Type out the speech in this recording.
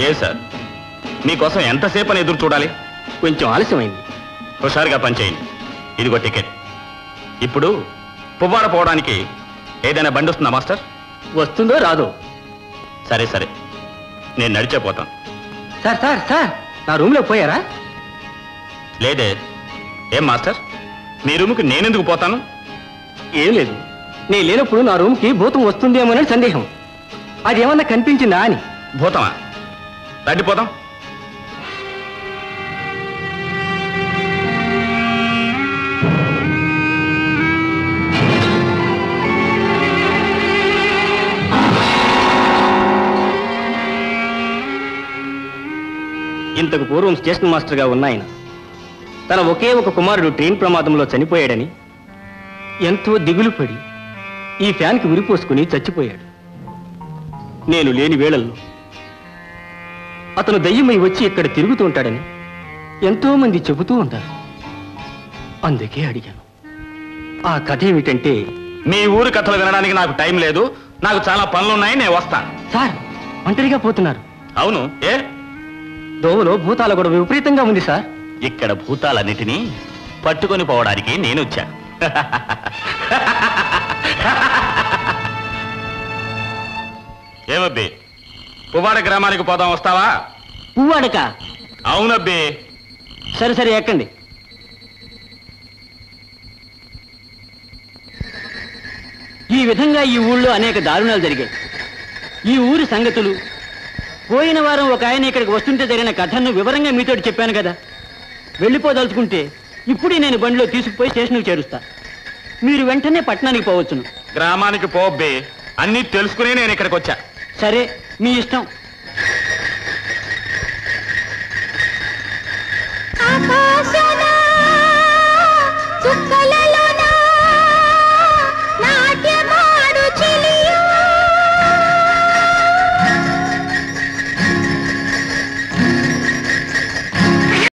ఏ sir మీకోసం ఎంతసేపు అని ఎదురు చూడాలి కొంచెం ఆలస్యమైంది హుషారుగా పనిచేయండి ఇదిగో టికెట్ ఇప్పుడు పువ్వాడ పోవడానికి ఏదైనా బండి వస్తుందా మాస్టర్ వస్తుందో రాదో సరే సరే నేను నడిచే పోతాను సార్ సార్ సార్ నా రూమ్లో పోయారా లేదే ఏం మాస్టర్ మీ రూముకి నేనెందుకు పోతాను ఏం లేదు నేను లేనప్పుడు నా రూమ్కి భూతం వస్తుందేమోనని సందేహం అది ఏమన్నా కనిపించిందా అని భూతమా రండి పోతాం ఇంతకు పూర్వం స్టేషన్ మాస్టర్గా ఉన్న ఆయన తన ఒకే ఒక కుమారుడు ట్రైన్ ప్రమాదంలో చనిపోయాడని ఎంతో దిగులు పడి ఈ ఫ్యాన్కి ఉరిపోసుకుని చచ్చిపోయాడు నేను లేని వేళల్లో అతను దయ్యమై వచ్చి ఇక్కడ తిరుగుతూ ఉంటాడని ఎంతో మంది చెబుతూ ఉంటారు అందుకే అడిగాను ఆ కథ ఏమిటంటే మీ ఊరి కథలు వినడానికి నాకు టైం లేదు నాకు చాలా పనులున్నాయి నేను వస్తాను సార్ ఒంటరిగా పోతున్నారు అవును ఏ దోవలో భూతాల గొడవ విపరీతంగా ఉంది సార్ ఇక్కడ భూతాలన్నిటినీ పట్టుకొని పోవడానికి నేను వచ్చా ఏమబ్బి పువ్వాడ గ్రామానికి పోదాం వస్తావా పువ్వాడక అవునబ్బి సరే సరే ఎక్కండి ఈ విధంగా ఈ ఊళ్ళో అనేక దారుణాలు జరిగాయి ఈ ఊరి సంగతులు పోయిన వారం ఒక ఆయన ఇక్కడికి వస్తుంటే జరిగిన కథను వివరంగా మీతో చెప్పాను కదా వెళ్ళిపోదలుచుకుంటే ఇప్పుడే నేను బండిలో తీసుకుపోయి స్టేషన్కి చేరుస్తా మీరు వెంటనే పట్టణానికి పోవచ్చును గ్రామానికి పోబ్బి అన్నీ తెలుసుకుని నేను ఇక్కడికి వచ్చా సరే మీ ఇష్టం